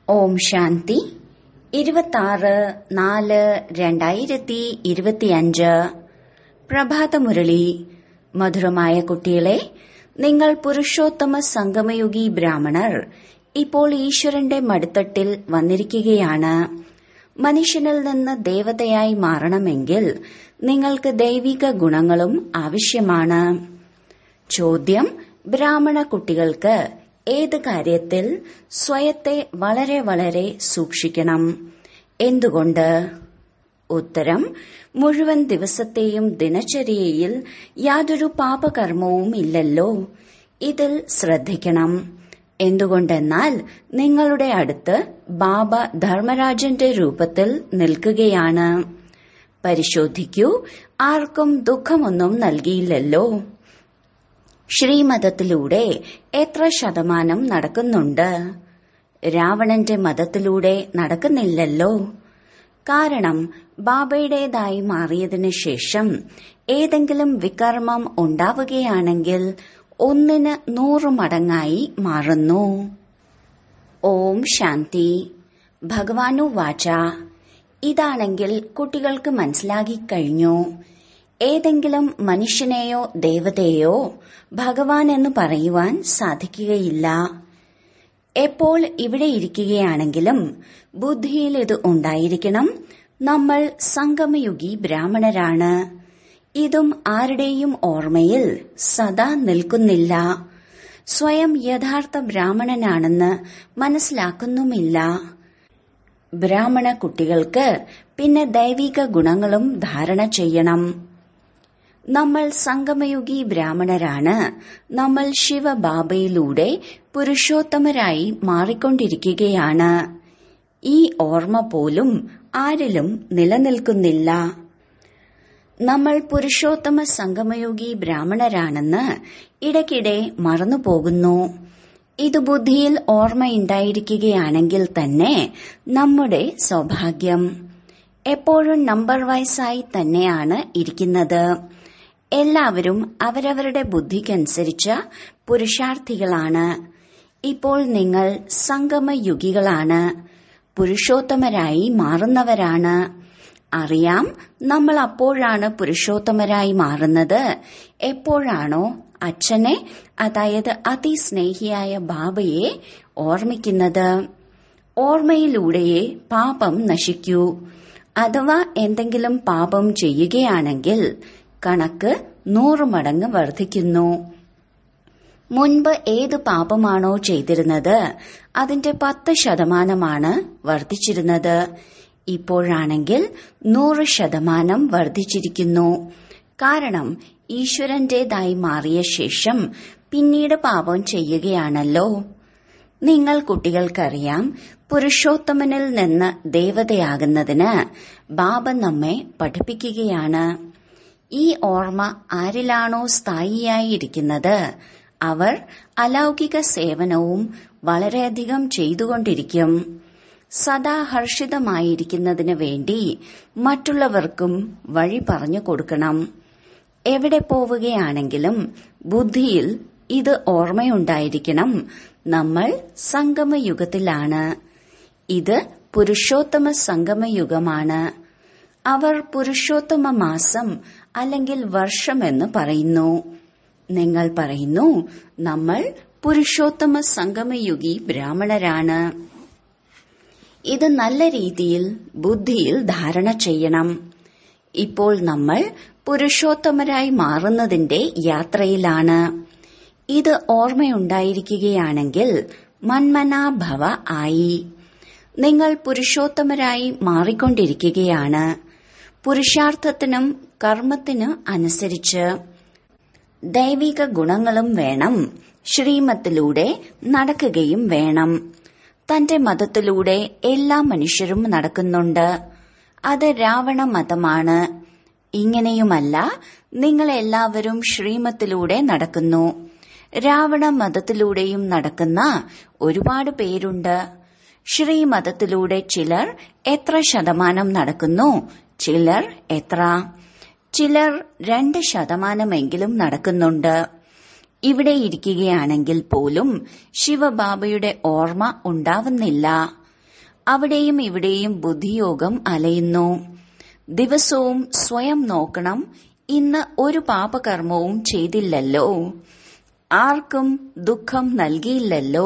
ഓം ശാന്തി ഇരുപത്താറ് നാല് രണ്ടായിരത്തി ഇരുപത്തിയഞ്ച് പ്രഭാതമുരളി മധുരമായ കുട്ടികളെ നിങ്ങൾ പുരുഷോത്തമ സംഗമയുഗി ബ്രാഹ്മണർ ഇപ്പോൾ ഈശ്വരന്റെ മടിത്തട്ടിൽ വന്നിരിക്കുകയാണ് മനുഷ്യനിൽ നിന്ന് ദേവതയായി മാറണമെങ്കിൽ നിങ്ങൾക്ക് ദൈവിക ഗുണങ്ങളും ആവശ്യമാണ് ചോദ്യം ബ്രാഹ്മണ കുട്ടികൾക്ക് ഏത് കാര്യത്തിൽ സ്വയത്തെ വളരെ വളരെ സൂക്ഷിക്കണം എന്തുകൊണ്ട് ഉത്തരം മുഴുവൻ ദിവസത്തെയും ദിനചര്യയിൽ യാതൊരു പാപകർമ്മവും ഇല്ലല്ലോ ഇതിൽ ശ്രദ്ധിക്കണം എന്തുകൊണ്ടെന്നാൽ നിങ്ങളുടെ അടുത്ത് ബാബ ധർമ്മരാജന്റെ രൂപത്തിൽ നിൽക്കുകയാണ് പരിശോധിക്കൂ ആർക്കും ദുഃഖമൊന്നും നൽകിയില്ലല്ലോ ശ്രീമതത്തിലൂടെ എത്ര ശതമാനം നടക്കുന്നുണ്ട് രാവണന്റെ മതത്തിലൂടെ നടക്കുന്നില്ലല്ലോ കാരണം ബാബയുടേതായി മാറിയതിനു ശേഷം ഏതെങ്കിലും വികർമ്മം ഉണ്ടാവുകയാണെങ്കിൽ ഒന്നിന് നൂറ് മടങ്ങായി മാറുന്നു ഓം ശാന്തി ഭഗവാനു വാച ഇതാണെങ്കിൽ കുട്ടികൾക്ക് മനസ്സിലാകിക്കഴിഞ്ഞു ഏതെങ്കിലും മനുഷ്യനെയോ ദേവതയോ ഭഗവാൻ എന്ന് പറയുവാൻ സാധിക്കുകയില്ല എപ്പോൾ ഇവിടെ ഇരിക്കുകയാണെങ്കിലും ബുദ്ധിയിൽ ഇത് ഉണ്ടായിരിക്കണം നമ്മൾ സംഗമയുഗി ബ്രാഹ്മണരാണ് ഇതും ആരുടെയും ഓർമ്മയിൽ സദാ നിൽക്കുന്നില്ല സ്വയം യഥാർത്ഥ ബ്രാഹ്മണനാണെന്ന് മനസ്സിലാക്കുന്നുമില്ല ബ്രാഹ്മണ കുട്ടികൾക്ക് പിന്നെ ദൈവിക ഗുണങ്ങളും ധാരണ ചെയ്യണം നമ്മൾ സംഗമയുഗി ബ്രാഹ്മണരാണ് നമ്മൾ ശിവബാബയിലൂടെ പുരുഷോത്തമരായി മാറിക്കൊണ്ടിരിക്കുകയാണ് ഈ ഓർമ്മ പോലും ആരിലും നിലനിൽക്കുന്നില്ല നമ്മൾ പുരുഷോത്തമ സംഗമയോഗി ബ്രാഹ്മണരാണെന്ന് ഇടയ്ക്കിടെ മറന്നുപോകുന്നു ഇത് ബുദ്ധിയിൽ ഓർമ്മയുണ്ടായിരിക്കുകയാണെങ്കിൽ തന്നെ നമ്മുടെ സൗഭാഗ്യം എപ്പോഴും നമ്പർ വൈസായി തന്നെയാണ് ഇരിക്കുന്നത് എല്ലാവരും അവരവരുടെ ബുദ്ധിക്കനുസരിച്ച പുരുഷാർത്ഥികളാണ് ഇപ്പോൾ നിങ്ങൾ സംഗമയുഗികളാണ് പുരുഷോത്തമരായി മാറുന്നവരാണ് അറിയാം നമ്മൾ അപ്പോഴാണ് പുരുഷോത്തമരായി മാറുന്നത് എപ്പോഴാണോ അച്ഛനെ അതായത് അതിസ്നേഹിയായ ബാബയെ ഓർമ്മിക്കുന്നത് ഓർമ്മയിലൂടെയേ പാപം നശിക്കൂ അഥവാ എന്തെങ്കിലും പാപം ചെയ്യുകയാണെങ്കിൽ കണക്ക് നൂറ് മടങ്ങ് വർദ്ധിക്കുന്നു മുൻപ് ഏത് പാപമാണോ ചെയ്തിരുന്നത് അതിന്റെ പത്ത് ശതമാനമാണ് വർദ്ധിച്ചിരുന്നത് ഇപ്പോഴാണെങ്കിൽ നൂറ് ശതമാനം വർദ്ധിച്ചിരിക്കുന്നു കാരണം ഈശ്വരന്റേതായി മാറിയ ശേഷം പിന്നീട് പാപം ചെയ്യുകയാണല്ലോ നിങ്ങൾ കുട്ടികൾക്കറിയാം പുരുഷോത്തമനിൽ നിന്ന് ദേവതയാകുന്നതിന് ബാബ നമ്മെ പഠിപ്പിക്കുകയാണ് ഈ ഓർമ്മ ആരിലാണോ സ്ഥായിയായിരിക്കുന്നത് അവർ അലൗകിക സേവനവും വളരെയധികം ചെയ്തുകൊണ്ടിരിക്കും സദാ ഹർഷിതമായിരിക്കുന്നതിന് വേണ്ടി മറ്റുള്ളവർക്കും വഴി പറഞ്ഞു കൊടുക്കണം എവിടെ പോവുകയാണെങ്കിലും ബുദ്ധിയിൽ ഇത് ഓർമ്മയുണ്ടായിരിക്കണം നമ്മൾ സംഗമയുഗത്തിലാണ് ഇത് പുരുഷോത്തമ സംഗമയുഗമാണ് അവർ പുരുഷോത്തമ മാസം അല്ലെങ്കിൽ വർഷമെന്ന് പറയുന്നു നിങ്ങൾ പറയുന്നു നമ്മൾ പുരുഷോത്തമ സംഗമയുഗി ബ്രാഹ്മണരാണ് ഇത് നല്ല രീതിയിൽ ബുദ്ധിയിൽ ധാരണ ചെയ്യണം ഇപ്പോൾ നമ്മൾ പുരുഷോത്തമരായി മാറുന്നതിന്റെ യാത്രയിലാണ് ഇത് ഓർമ്മയുണ്ടായിരിക്കുകയാണെങ്കിൽ മന്മനാഭവ ആയി നിങ്ങൾ പുരുഷോത്തമരായി മാറിക്കൊണ്ടിരിക്കുകയാണ് പുരുഷാർത്ഥത്തിനും കർമ്മത്തിനും അനുസരിച്ച് ദൈവിക ഗുണങ്ങളും വേണം ശ്രീമത്തിലൂടെ നടക്കുകയും വേണം തന്റെ മതത്തിലൂടെ എല്ലാ മനുഷ്യരും നടക്കുന്നുണ്ട് അത് രാവണ മതമാണ് ഇങ്ങനെയുമല്ല നിങ്ങളെല്ലാവരും ശ്രീമത്തിലൂടെ നടക്കുന്നു രാവണ മതത്തിലൂടെയും നടക്കുന്ന ഒരുപാട് പേരുണ്ട് ശ്രീമതത്തിലൂടെ ചിലർ എത്ര ശതമാനം നടക്കുന്നു ചിലർ എത്ര ചിലർ രണ്ട് ശതമാനമെങ്കിലും നടക്കുന്നുണ്ട് ഇവിടെ ഇരിക്കുകയാണെങ്കിൽ പോലും ശിവബാബയുടെ ഓർമ്മ ഉണ്ടാവുന്നില്ല അവിടെയും ഇവിടെയും ബുദ്ധിയോഗം അലയുന്നു ദിവസവും സ്വയം നോക്കണം ഇന്ന് ഒരു പാപകർമ്മവും ചെയ്തില്ലല്ലോ ആർക്കും ദുഃഖം നൽകിയില്ലല്ലോ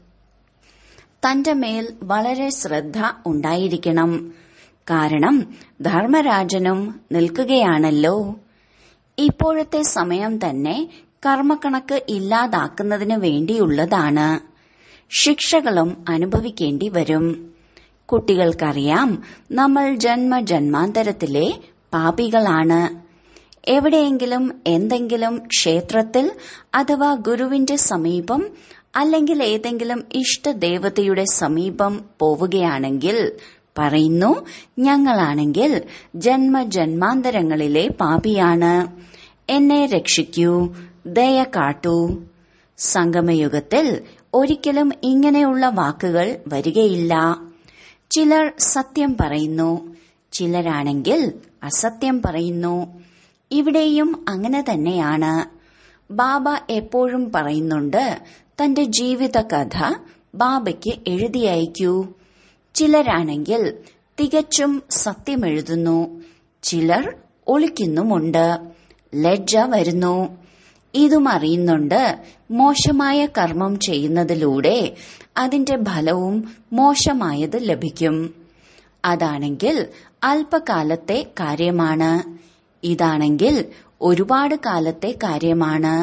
തന്റെ മേൽ വളരെ ശ്രദ്ധ ഉണ്ടായിരിക്കണം കാരണം ധർമ്മരാജനും നിൽക്കുകയാണല്ലോ ഇപ്പോഴത്തെ സമയം തന്നെ കർമ്മക്കണക്ക് ഇല്ലാതാക്കുന്നതിന് വേണ്ടിയുള്ളതാണ് ശിക്ഷകളും അനുഭവിക്കേണ്ടി വരും കുട്ടികൾക്കറിയാം നമ്മൾ ജന്മ ജന്മാന്തരത്തിലെ പാപികളാണ് എവിടെയെങ്കിലും എന്തെങ്കിലും ക്ഷേത്രത്തിൽ അഥവാ ഗുരുവിന്റെ സമീപം അല്ലെങ്കിൽ ഏതെങ്കിലും ഇഷ്ടദേവതയുടെ സമീപം പോവുകയാണെങ്കിൽ പറയുന്നു ഞങ്ങളാണെങ്കിൽ ജന്മ ജന്മാന്തരങ്ങളിലെ പാപിയാണ് എന്നെ രക്ഷിക്കൂ ദയ കാട്ടൂ സംഗമയുഗത്തിൽ ഒരിക്കലും ഇങ്ങനെയുള്ള വാക്കുകൾ വരികയില്ല ചിലർ സത്യം പറയുന്നു ചിലരാണെങ്കിൽ അസത്യം പറയുന്നു ഇവിടെയും അങ്ങനെ തന്നെയാണ് ബാബ എപ്പോഴും പറയുന്നുണ്ട് തന്റെ ജീവിത കഥ ബാബയ്ക്ക് എഴുതി അയക്കൂ ചിലരാണെങ്കിൽ തികച്ചും സത്യമെഴുതുന്നു ചിലർ ഒളിക്കുന്നുമുണ്ട് ലജ്ജ വരുന്നു ഇതും അറിയുന്നുണ്ട് മോശമായ കർമ്മം ചെയ്യുന്നതിലൂടെ അതിന്റെ ഫലവും മോശമായത് ലഭിക്കും അതാണെങ്കിൽ അല്പകാലത്തെ കാര്യമാണ് ഇതാണെങ്കിൽ ഒരുപാട് കാലത്തെ കാര്യമാണ്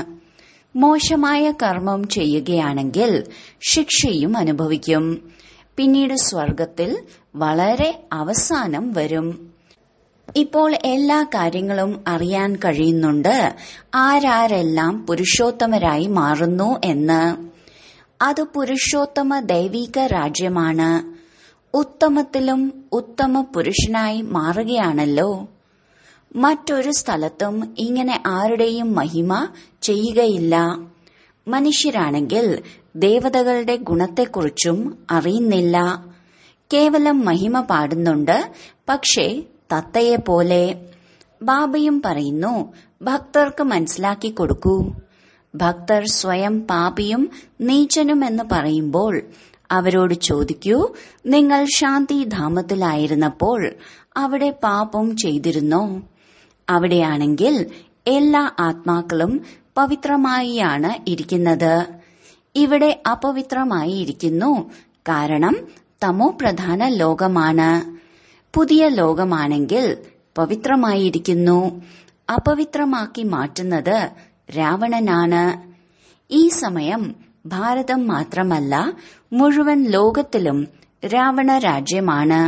മോശമായ കർമ്മം ചെയ്യുകയാണെങ്കിൽ ശിക്ഷയും അനുഭവിക്കും പിന്നീട് സ്വർഗത്തിൽ വളരെ അവസാനം വരും ഇപ്പോൾ എല്ലാ കാര്യങ്ങളും അറിയാൻ കഴിയുന്നുണ്ട് ആരാരെല്ലാം പുരുഷോത്തമരായി മാറുന്നു എന്ന് അത് പുരുഷോത്തമ ദൈവിക രാജ്യമാണ് ഉത്തമത്തിലും ഉത്തമ പുരുഷനായി മാറുകയാണല്ലോ മറ്റൊരു സ്ഥലത്തും ഇങ്ങനെ ആരുടെയും മഹിമ ചെയ്യുകയില്ല മനുഷ്യരാണെങ്കിൽ ദേവതകളുടെ ഗുണത്തെക്കുറിച്ചും അറിയുന്നില്ല കേവലം മഹിമ പാടുന്നുണ്ട് പക്ഷേ തത്തയെ പോലെ ബാബയും പറയുന്നു ഭക്തർക്ക് മനസ്സിലാക്കി കൊടുക്കൂ ഭക്തർ സ്വയം പാപിയും നീചനും എന്ന് പറയുമ്പോൾ അവരോട് ചോദിക്കൂ നിങ്ങൾ ശാന്തിധാമത്തിലായിരുന്നപ്പോൾ അവിടെ പാപം ചെയ്തിരുന്നോ അവിടെയാണെങ്കിൽ എല്ലാ ആത്മാക്കളും പവിത്രമായിയാണ് ഇരിക്കുന്നത് ഇവിടെ അപവിത്രമായി ഇരിക്കുന്നു കാരണം തമോ പ്രധാന ലോകമാണ് പുതിയ ലോകമാണെങ്കിൽ പവിത്രമായിരിക്കുന്നു അപവിത്രമാക്കി മാറ്റുന്നത് രാവണനാണ് ഈ സമയം ഭാരതം മാത്രമല്ല മുഴുവൻ ലോകത്തിലും രാവണ രാജ്യമാണ്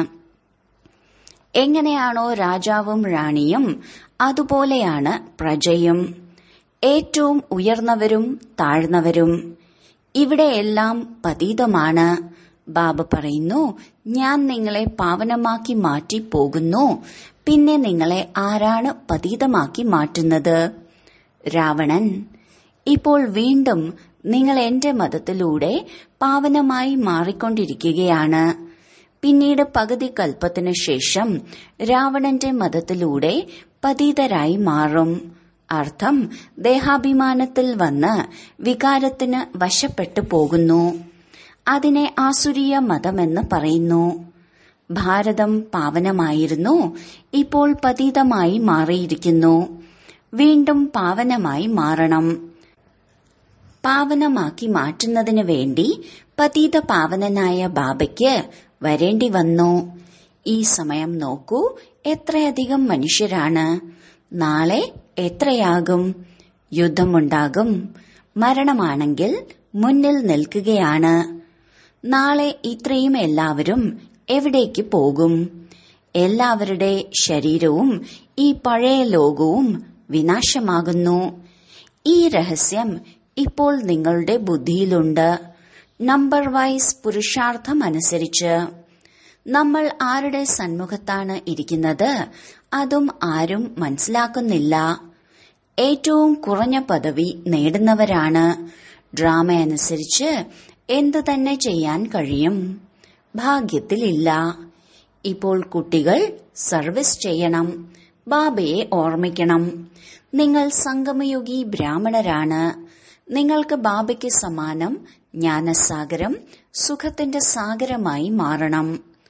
എങ്ങനെയാണോ രാജാവും റാണിയും അതുപോലെയാണ് പ്രജയും ഏറ്റവും ഉയർന്നവരും താഴ്ന്നവരും ഇവിടെയെല്ലാം പതീതമാണ് ബാബ പറയുന്നു ഞാൻ നിങ്ങളെ പാവനമാക്കി മാറ്റി പോകുന്നു പിന്നെ നിങ്ങളെ ആരാണ് പതീതമാക്കി മാറ്റുന്നത് രാവണൻ ഇപ്പോൾ വീണ്ടും നിങ്ങൾ എന്റെ മതത്തിലൂടെ പാവനമായി മാറിക്കൊണ്ടിരിക്കുകയാണ് പിന്നീട് പകുതി കൽപ്പത്തിനു ശേഷം രാവണന്റെ മതത്തിലൂടെ പതീതരായി മാറും അർത്ഥം ദേഹാഭിമാനത്തിൽ വന്ന് വികാരത്തിന് വശപ്പെട്ടു പോകുന്നു അതിനെ ആസുരീയ മതമെന്ന് പറയുന്നു ഭാരതം പാവനമായിരുന്നു ഇപ്പോൾ പതീതമായി മാറിയിരിക്കുന്നു വീണ്ടും പാവനമായി മാറണം പാവനമാക്കി മാറ്റുന്നതിന് വേണ്ടി പതീത പാവനനായ ബാബയ്ക്ക് വരേണ്ടി വന്നു ഈ സമയം നോക്കൂ എത്രയധികം മനുഷ്യരാണ് നാളെ എത്രയാകും യുദ്ധമുണ്ടാകും മരണമാണെങ്കിൽ മുന്നിൽ നിൽക്കുകയാണ് നാളെ ഇത്രയും എല്ലാവരും എവിടേക്ക് പോകും എല്ലാവരുടെ ശരീരവും ഈ പഴയ ലോകവും വിനാശമാകുന്നു ഈ രഹസ്യം ഇപ്പോൾ നിങ്ങളുടെ ബുദ്ധിയിലുണ്ട് നമ്പർ വൈസ് പുരുഷാർത്ഥം അനുസരിച്ച് നമ്മൾ ആരുടെ സന്മുഖത്താണ് ഇരിക്കുന്നത് അതും ആരും മനസ്സിലാക്കുന്നില്ല ഏറ്റവും കുറഞ്ഞ പദവി നേടുന്നവരാണ് ഡ്രാമ അനുസരിച്ച് എന്തു തന്നെ ചെയ്യാൻ കഴിയും ഭാഗ്യത്തിലില്ല ഇപ്പോൾ കുട്ടികൾ സർവീസ് ചെയ്യണം ബാബയെ ഓർമ്മിക്കണം നിങ്ങൾ സംഗമയുഗി ബ്രാഹ്മണരാണ് നിങ്ങൾക്ക് ബാബയ്ക്ക് സമാനം ജ്ഞാനസാഗരം സുഖത്തിന്റെ സാഗരമായി മാറണം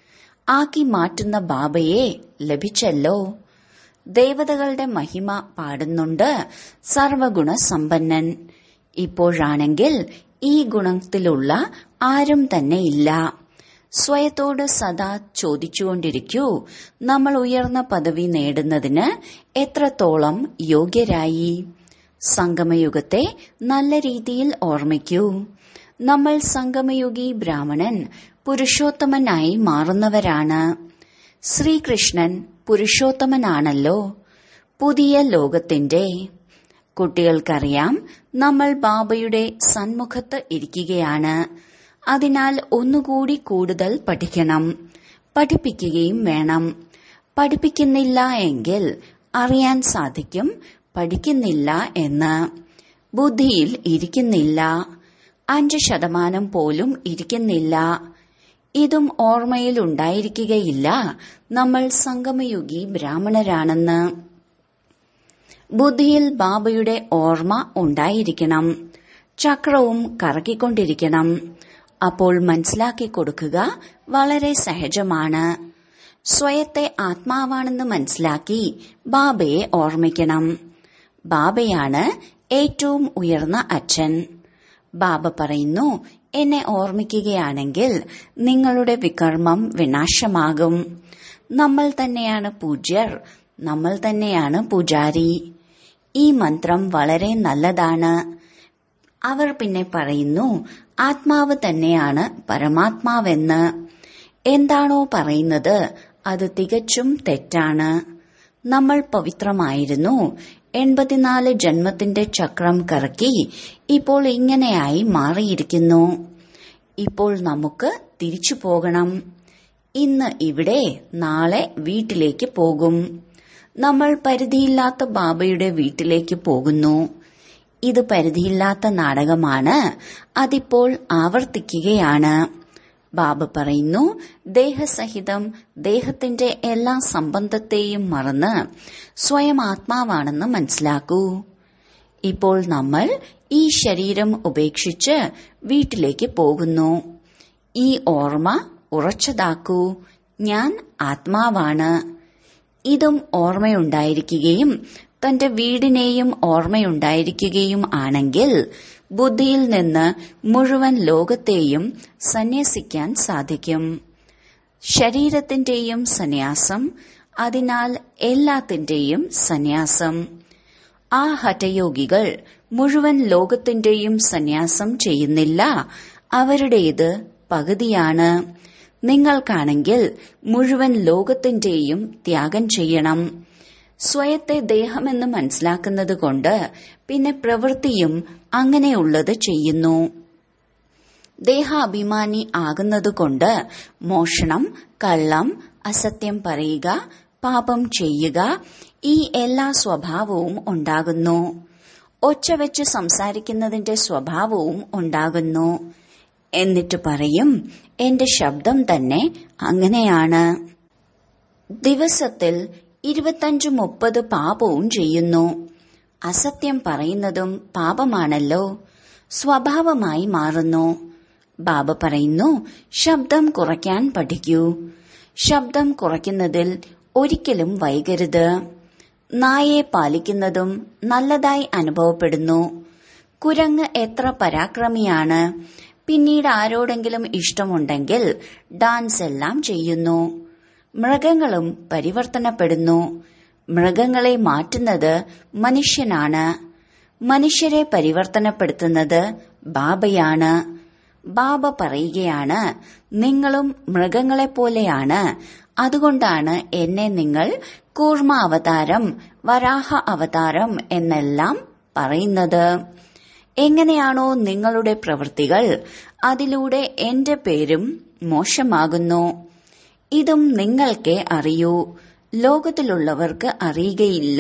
ആക്കി മാറ്റുന്ന ബാബയെ ലഭിച്ചല്ലോ ദേവതകളുടെ മഹിമ പാടുന്നുണ്ട് സർവഗുണ സമ്പന്നൻ ഇപ്പോഴാണെങ്കിൽ ഈ ഗുണത്തിലുള്ള ആരും തന്നെ ഇല്ല സ്വയത്തോട് സദാ ചോദിച്ചുകൊണ്ടിരിക്കൂ നമ്മൾ ഉയർന്ന പദവി നേടുന്നതിന് എത്രത്തോളം യോഗ്യരായി സംഗമയുഗത്തെ നല്ല രീതിയിൽ ഓർമ്മിക്കൂ നമ്മൾ സംഗമയുഗി ബ്രാഹ്മണൻ പുരുഷോത്തമനായി മാറുന്നവരാണ് ശ്രീകൃഷ്ണൻ പുരുഷോത്തമനാണല്ലോ പുതിയ ലോകത്തിന്റെ കുട്ടികൾക്കറിയാം നമ്മൾ ബാബയുടെ സന്മുഖത്ത് ഇരിക്കുകയാണ് അതിനാൽ ഒന്നുകൂടി കൂടുതൽ പഠിക്കണം പഠിപ്പിക്കുകയും വേണം പഠിപ്പിക്കുന്നില്ല എങ്കിൽ അറിയാൻ സാധിക്കും പഠിക്കുന്നില്ല എന്ന് ബുദ്ധിയിൽ ഇരിക്കുന്നില്ല അഞ്ച് ശതമാനം പോലും ഇരിക്കുന്നില്ല ഇതും ഓർമ്മയിൽ ഉണ്ടായിരിക്കുകയില്ല നമ്മൾ സംഗമയുഗി ബ്രാഹ്മണരാണെന്ന് ബുദ്ധിയിൽ ബാബയുടെ ഓർമ്മ ഉണ്ടായിരിക്കണം ചക്രവും കറക്കിക്കൊണ്ടിരിക്കണം അപ്പോൾ മനസ്സിലാക്കി കൊടുക്കുക വളരെ സഹജമാണ് സ്വയത്തെ ആത്മാവാണെന്ന് മനസ്സിലാക്കി ബാബയെ ഓർമ്മിക്കണം ബാബയാണ് ഏറ്റവും ഉയർന്ന അച്ഛൻ ബാബ പറയുന്നു എന്നെ ഓർമ്മിക്കുകയാണെങ്കിൽ നിങ്ങളുടെ വികർമ്മം വിനാശമാകും നമ്മൾ തന്നെയാണ് പൂജ്യർ നമ്മൾ തന്നെയാണ് പൂജാരി ഈ മന്ത്രം വളരെ നല്ലതാണ് അവർ പിന്നെ പറയുന്നു ആത്മാവ് തന്നെയാണ് പരമാത്മാവെന്ന് എന്താണോ പറയുന്നത് അത് തികച്ചും തെറ്റാണ് നമ്മൾ പവിത്രമായിരുന്നു എൺപത്തിനാല് ജന്മത്തിന്റെ ചക്രം കറക്കി ഇപ്പോൾ ഇങ്ങനെയായി മാറിയിരിക്കുന്നു ഇപ്പോൾ നമുക്ക് തിരിച്ചു പോകണം ഇന്ന് ഇവിടെ നാളെ വീട്ടിലേക്ക് പോകും നമ്മൾ പരിധിയില്ലാത്ത ബാബയുടെ വീട്ടിലേക്ക് പോകുന്നു ഇത് പരിധിയില്ലാത്ത നാടകമാണ് അതിപ്പോൾ ആവർത്തിക്കുകയാണ് ബാബ പറയുന്നു ദേഹസഹിതം ദേഹത്തിന്റെ എല്ലാ സംബന്ധത്തെയും മറന്ന് സ്വയം ആത്മാവാണെന്ന് മനസ്സിലാക്കൂ ഇപ്പോൾ നമ്മൾ ഈ ശരീരം ഉപേക്ഷിച്ച് വീട്ടിലേക്ക് പോകുന്നു ഈ ഓർമ്മ ഉറച്ചതാക്കൂ ഞാൻ ആത്മാവാണ് ഇതും ഓർമ്മയുണ്ടായിരിക്കുകയും തന്റെ വീടിനെയും ഓർമ്മയുണ്ടായിരിക്കുകയും ആണെങ്കിൽ ബുദ്ധിയിൽ നിന്ന് മുഴുവൻ ലോകത്തെയും സന്യസിക്കാൻ സാധിക്കും ശരീരത്തിന്റെയും സന്യാസം അതിനാൽ എല്ലാത്തിന്റെയും സന്യാസം ആ ഹഠയോഗികൾ മുഴുവൻ ലോകത്തിന്റെയും സന്യാസം ചെയ്യുന്നില്ല അവരുടേത് പകുതിയാണ് നിങ്ങൾക്കാണെങ്കിൽ മുഴുവൻ ലോകത്തിന്റെയും ത്യാഗം ചെയ്യണം സ്വയത്തെ ദേഹമെന്ന് മനസ്സിലാക്കുന്നത് കൊണ്ട് പിന്നെ പ്രവൃത്തിയും അങ്ങനെയുള്ളത് ചെയ്യുന്നു ദേഹാഭിമാനി ആകുന്നതുകൊണ്ട് മോഷണം കള്ളം അസത്യം പറയുക പാപം ചെയ്യുക ഈ എല്ലാ സ്വഭാവവും ഉണ്ടാകുന്നു ഒച്ച വെച്ച് സംസാരിക്കുന്നതിന്റെ സ്വഭാവവും ഉണ്ടാകുന്നു എന്നിട്ട് പറയും എന്റെ ശബ്ദം തന്നെ അങ്ങനെയാണ് ദിവസത്തിൽ ഇരുപത്തഞ്ച് മുപ്പത് പാപവും ചെയ്യുന്നു അസത്യം പറയുന്നതും പാപമാണല്ലോ സ്വഭാവമായി മാറുന്നു ബാബ പറയുന്നു ശബ്ദം കുറയ്ക്കാൻ പഠിക്കൂ ശബ്ദം കുറയ്ക്കുന്നതിൽ ഒരിക്കലും വൈകരുത് നായെ പാലിക്കുന്നതും നല്ലതായി അനുഭവപ്പെടുന്നു കുരങ്ങ് എത്ര പരാക്രമിയാണ് പിന്നീട് ആരോടെങ്കിലും ഇഷ്ടമുണ്ടെങ്കിൽ ഡാൻസ് എല്ലാം ചെയ്യുന്നു മൃഗങ്ങളും പരിവർത്തനപ്പെടുന്നു മൃഗങ്ങളെ മാറ്റുന്നത് മനുഷ്യനാണ് മനുഷ്യരെ പരിവർത്തനപ്പെടുത്തുന്നത് ബാബയാണ് ബാബ പറയുകയാണ് നിങ്ങളും മൃഗങ്ങളെപ്പോലെയാണ് അതുകൊണ്ടാണ് എന്നെ നിങ്ങൾ കൂർമ്മ അവതാരം വരാഹ അവതാരം എന്നെല്ലാം പറയുന്നത് എങ്ങനെയാണോ നിങ്ങളുടെ പ്രവൃത്തികൾ അതിലൂടെ എന്റെ പേരും മോശമാകുന്നു ഇതും നിങ്ങൾക്കേ അറിയൂ ലോകത്തിലുള്ളവർക്ക് അറിയുകയില്ല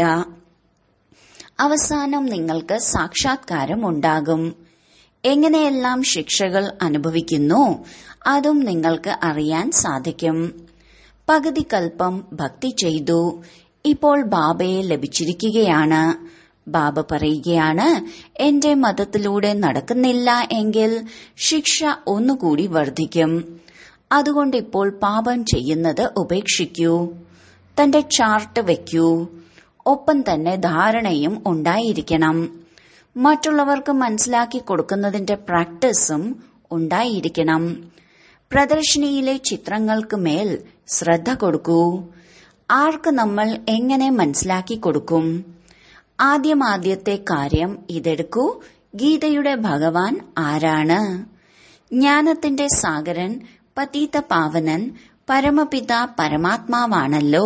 അവസാനം നിങ്ങൾക്ക് സാക്ഷാത്കാരം ഉണ്ടാകും എങ്ങനെയെല്ലാം ശിക്ഷകൾ അനുഭവിക്കുന്നു അതും നിങ്ങൾക്ക് അറിയാൻ സാധിക്കും പകുതി കൽപ്പം ഭക്തി ചെയ്തു ഇപ്പോൾ ബാബയെ ലഭിച്ചിരിക്കുകയാണ് ബാബ പറയുകയാണ് എന്റെ മതത്തിലൂടെ നടക്കുന്നില്ല എങ്കിൽ ശിക്ഷ ഒന്നുകൂടി വർദ്ധിക്കും അതുകൊണ്ട് ഇപ്പോൾ പാപം ചെയ്യുന്നത് ഉപേക്ഷിക്കൂ തന്റെ ചാർട്ട് വെക്കൂ ഒപ്പം തന്നെ ധാരണയും ഉണ്ടായിരിക്കണം മറ്റുള്ളവർക്ക് മനസ്സിലാക്കി കൊടുക്കുന്നതിന്റെ പ്രാക്ടീസും ഉണ്ടായിരിക്കണം പ്രദർശനിയിലെ ചിത്രങ്ങൾക്ക് മേൽ ശ്രദ്ധ കൊടുക്കൂ ആർക്ക് നമ്മൾ എങ്ങനെ മനസ്സിലാക്കി കൊടുക്കും ആദ്യമാദ്യത്തെ കാര്യം ഇതെടുക്കൂ ഗീതയുടെ ഭഗവാൻ ആരാണ് ജ്ഞാനത്തിന്റെ സാഗരൻ പതീത പാവനൻ പരമപിത പരമാത്മാവാണല്ലോ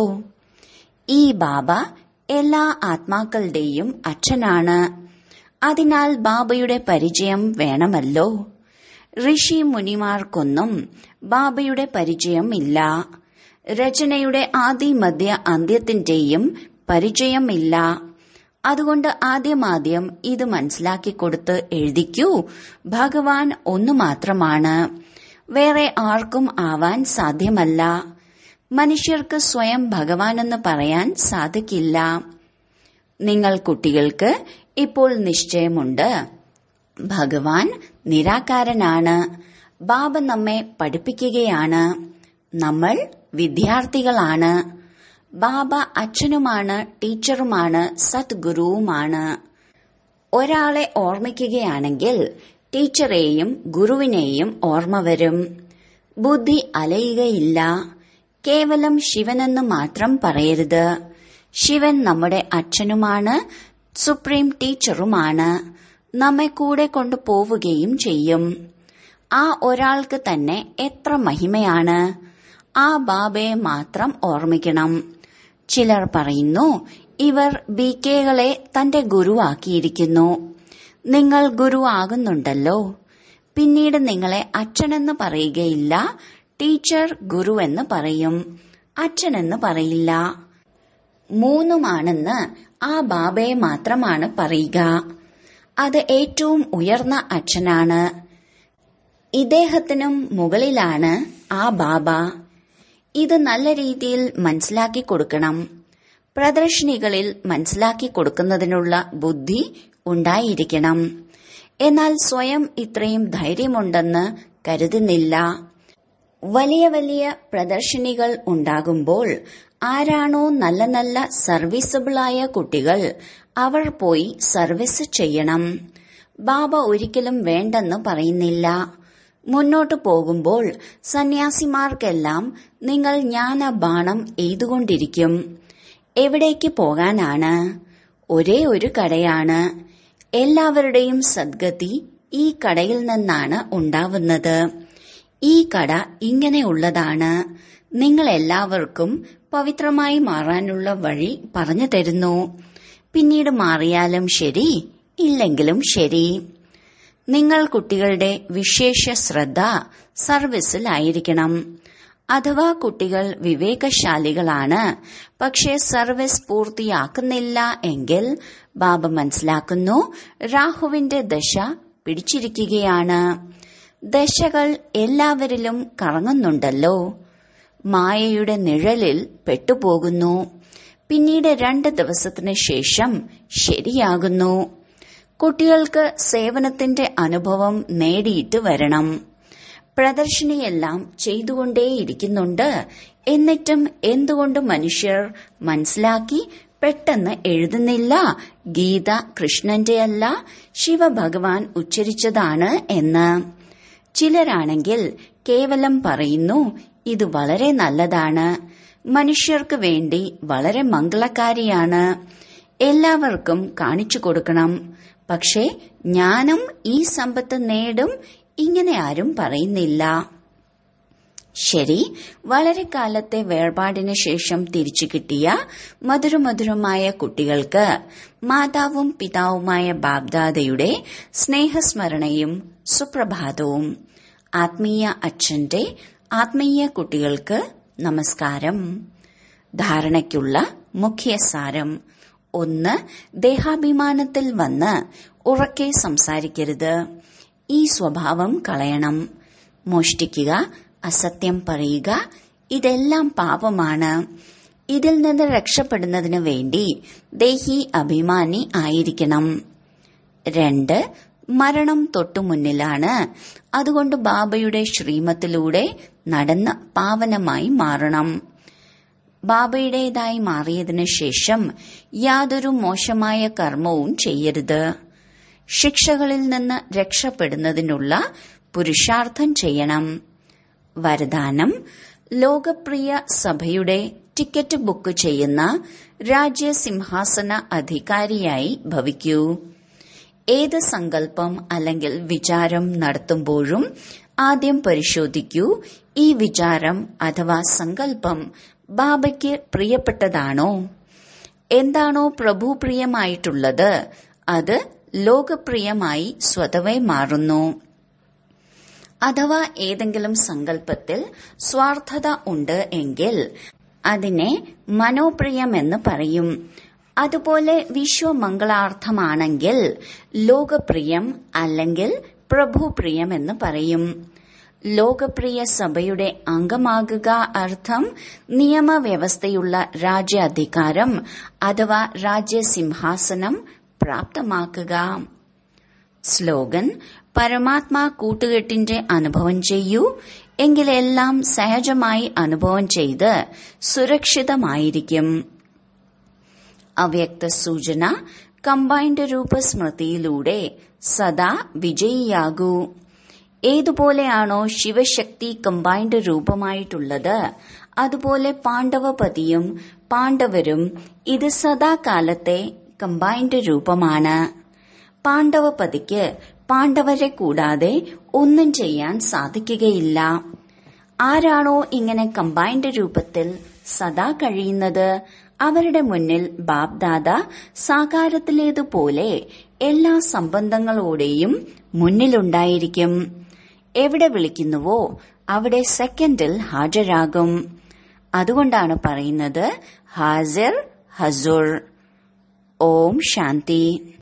ഈ ബാബ എല്ലാ ആത്മാക്കളുടെയും അച്ഛനാണ് അതിനാൽ ബാബയുടെ പരിചയം വേണമല്ലോ ഋഷി മുനിമാർക്കൊന്നും ബാബയുടെ പരിചയം ഇല്ല രചനയുടെ ആദി മധ്യ അന്ത്യത്തിന്റെയും പരിചയമില്ല അതുകൊണ്ട് ആദ്യമാദ്യം ഇത് മനസ്സിലാക്കി കൊടുത്ത് എഴുതിക്കൂ ഭഗവാൻ ഒന്നു മാത്രമാണ് വേറെ ആർക്കും ആവാൻ സാധ്യമല്ല മനുഷ്യർക്ക് സ്വയം ഭഗവാനെന്ന് പറയാൻ സാധിക്കില്ല നിങ്ങൾ കുട്ടികൾക്ക് ഇപ്പോൾ നിശ്ചയമുണ്ട് ഭഗവാൻ നിരാകാരനാണ് ബാബ നമ്മെ പഠിപ്പിക്കുകയാണ് നമ്മൾ വിദ്യാർത്ഥികളാണ് ബാബ അച്ഛനുമാണ് ടീച്ചറുമാണ് സദ്ഗുരുവുമാണ് ഒരാളെ ഓർമ്മിക്കുകയാണെങ്കിൽ ടീച്ചറെയും ഗുരുവിനെയും ഓർമ്മ വരും ബുദ്ധി അലയുകയില്ല കേവലം ശിവനെന്ന് മാത്രം പറയരുത് ശിവൻ നമ്മുടെ അച്ഛനുമാണ് സുപ്രീം ടീച്ചറുമാണ് നമ്മെ കൂടെ കൊണ്ടുപോവുകയും ചെയ്യും ആ ഒരാൾക്ക് തന്നെ എത്ര മഹിമയാണ് ആ ബാബയെ മാത്രം ഓർമ്മിക്കണം ചിലർ പറയുന്നു ഇവർ ബി കെകളെ തന്റെ ഗുരുവാക്കിയിരിക്കുന്നു നിങ്ങൾ ഗുരു ആകുന്നുണ്ടല്ലോ പിന്നീട് നിങ്ങളെ അച്ഛനെന്ന് പറയുകയില്ല ടീച്ചർ ഗുരു എന്ന് പറയും അച്ഛനെന്ന് പറയില്ല മൂന്നുമാണെന്ന് ആ ബാബയെ മാത്രമാണ് പറയുക അത് ഏറ്റവും ഉയർന്ന അച്ഛനാണ് ഇദ്ദേഹത്തിനും മുകളിലാണ് ആ ബാബ ഇത് നല്ല രീതിയിൽ മനസ്സിലാക്കി കൊടുക്കണം പ്രദർശനികളിൽ മനസ്സിലാക്കി കൊടുക്കുന്നതിനുള്ള ബുദ്ധി ഉണ്ടായിരിക്കണം എന്നാൽ സ്വയം ഇത്രയും ധൈര്യമുണ്ടെന്ന് കരുതുന്നില്ല വലിയ വലിയ പ്രദർശനികൾ ഉണ്ടാകുമ്പോൾ ആരാണോ നല്ല നല്ല സർവീസബിളായ കുട്ടികൾ അവർ പോയി സർവീസ് ചെയ്യണം ബാബ ഒരിക്കലും വേണ്ടെന്ന് പറയുന്നില്ല മുന്നോട്ടു പോകുമ്പോൾ സന്യാസിമാർക്കെല്ലാം നിങ്ങൾ ജ്ഞാന ബാണം എയ്തുകൊണ്ടിരിക്കും എവിടേക്ക് പോകാനാണ് ഒരേ ഒരു കടയാണ് എല്ലാവരുടെയും സദ്ഗതി ഈ കടയിൽ നിന്നാണ് ഉണ്ടാവുന്നത് ഈ കട ഇങ്ങനെയുള്ളതാണ് നിങ്ങൾ എല്ലാവർക്കും പവിത്രമായി മാറാനുള്ള വഴി പറഞ്ഞു തരുന്നു പിന്നീട് മാറിയാലും ശരി ഇല്ലെങ്കിലും ശരി നിങ്ങൾ കുട്ടികളുടെ വിശേഷ ശ്രദ്ധ സർവീസിലായിരിക്കണം അഥവാ കുട്ടികൾ വിവേകശാലികളാണ് പക്ഷേ സർവീസ് പൂർത്തിയാക്കുന്നില്ല എങ്കിൽ ബാബ മനസ്സിലാക്കുന്നു രാഹുവിന്റെ ദശ പിടിച്ചിരിക്കുകയാണ് ദശകൾ എല്ലാവരിലും കറങ്ങുന്നുണ്ടല്ലോ മായയുടെ നിഴലിൽ പെട്ടുപോകുന്നു പിന്നീട് രണ്ട് ദിവസത്തിന് ശേഷം ശരിയാകുന്നു കുട്ടികൾക്ക് സേവനത്തിന്റെ അനുഭവം നേടിയിട്ട് വരണം പ്രദർശനിയെല്ലാം ചെയ്തുകൊണ്ടേയിരിക്കുന്നുണ്ട് എന്നിട്ടും എന്തുകൊണ്ട് മനുഷ്യർ മനസ്സിലാക്കി പെട്ടെന്ന് എഴുതുന്നില്ല ഗീത കൃഷ്ണന്റെയല്ല ശിവഭഗവാൻ ഉച്ചരിച്ചതാണ് എന്ന് ചിലരാണെങ്കിൽ കേവലം പറയുന്നു ഇത് വളരെ നല്ലതാണ് മനുഷ്യർക്ക് വേണ്ടി വളരെ മംഗളകാരിയാണ് എല്ലാവർക്കും കാണിച്ചു കൊടുക്കണം പക്ഷേ ഞാനും ഈ സമ്പത്ത് നേടും ഇങ്ങനെ ആരും പറയുന്നില്ല ശരി വളരെ കാലത്തെ വേർപാടിന് ശേഷം തിരിച്ചു കിട്ടിയ മധുരമധുരമായ കുട്ടികൾക്ക് മാതാവും പിതാവുമായ ബാബ്ദാദയുടെ സ്നേഹസ്മരണയും സുപ്രഭാതവും ആത്മീയ അച്ഛന്റെ ആത്മീയ കുട്ടികൾക്ക് നമസ്കാരം ധാരണയ്ക്കുള്ള മുഖ്യസാരം ഒന്ന് ദേഹാഭിമാനത്തിൽ വന്ന് ഉറക്കെ സംസാരിക്കരുത് ഈ സ്വഭാവം കളയണം മോഷ്ടിക്കുക അസത്യം പറയുക ഇതെല്ലാം പാപമാണ് ഇതിൽ നിന്ന് രക്ഷപ്പെടുന്നതിനു വേണ്ടി ദേഹി അഭിമാനി ആയിരിക്കണം രണ്ട് മരണം തൊട്ടു മുന്നിലാണ് അതുകൊണ്ട് ബാബയുടെ ശ്രീമത്തിലൂടെ നടന്ന് പാവനമായി മാറണം ബാബയുടേതായി മാറിയതിനു ശേഷം യാതൊരു മോശമായ കർമ്മവും ചെയ്യരുത് ശിക്ഷകളിൽ നിന്ന് രക്ഷപ്പെടുന്നതിനുള്ള പുരുഷാർത്ഥം ചെയ്യണം വരദാനം ലോകപ്രിയ സഭയുടെ ടിക്കറ്റ് ബുക്ക് ചെയ്യുന്ന രാജ്യസിംഹാസന അധികാരിയായി ഭവിക്കൂ ഏത് സങ്കല്പം അല്ലെങ്കിൽ വിചാരം നടത്തുമ്പോഴും ആദ്യം പരിശോധിക്കൂ ഈ വിചാരം അഥവാ സങ്കല്പം ബാബയ്ക്ക് പ്രിയപ്പെട്ടതാണോ എന്താണോ പ്രഭു പ്രിയമായിട്ടുള്ളത് അത് ലോകപ്രിയമായി സ്വതവേ മാറുന്നു അഥവാ ഏതെങ്കിലും സങ്കല്പത്തിൽ സ്വാർത്ഥത ഉണ്ട് എങ്കിൽ അതിനെ മനോപ്രിയമെന്ന് പറയും അതുപോലെ വിശ്വമംഗളാർത്ഥമാണെങ്കിൽ ലോകപ്രിയം അല്ലെങ്കിൽ പ്രഭുപ്രിയം എന്ന് പറയും ലോകപ്രിയ സഭയുടെ അംഗമാകുക അർത്ഥം നിയമവ്യവസ്ഥയുള്ള രാജ്യാധികാരം അഥവാ രാജ്യസിംഹാസനം പ്രാപ്തമാക്കുക സ്ലോഗൻ പരമാത്മാ കൂട്ടുകെട്ടിന്റെ അനുഭവം ചെയ്യൂ എങ്കിലെല്ലാം സഹജമായി അനുഭവം ചെയ്ത് സുരക്ഷിതമായിരിക്കും അവ്യക്ത സൂചന കമ്പൈൻഡ് രൂപസ്മൃതിയിലൂടെ സദാ വിജയിയാകൂ ഏതുപോലെയാണോ ശിവശക്തി കമ്പൈൻഡ് രൂപമായിട്ടുള്ളത് അതുപോലെ പാണ്ഡവപതിയും പാണ്ഡവരും ഇത് സദാകാലത്തെ കമ്പൈൻഡ് രൂപമാണ് പാണ്ഡവപതിക്ക് പാണ്ഡവരെ കൂടാതെ ഒന്നും ചെയ്യാൻ സാധിക്കുകയില്ല ആരാണോ ഇങ്ങനെ കമ്പൈൻഡ് രൂപത്തിൽ സദാ കഴിയുന്നത് അവരുടെ മുന്നിൽ ബാബ്ദാദ സാകാരത്തിലേതുപോലെ എല്ലാ സംബന്ധങ്ങളോടെയും മുന്നിലുണ്ടായിരിക്കും എവിടെ വിളിക്കുന്നുവോ അവിടെ സെക്കൻഡിൽ ഹാജരാകും അതുകൊണ്ടാണ് പറയുന്നത് ഹാസിർ ഹസുർ ഓം ശാന്തി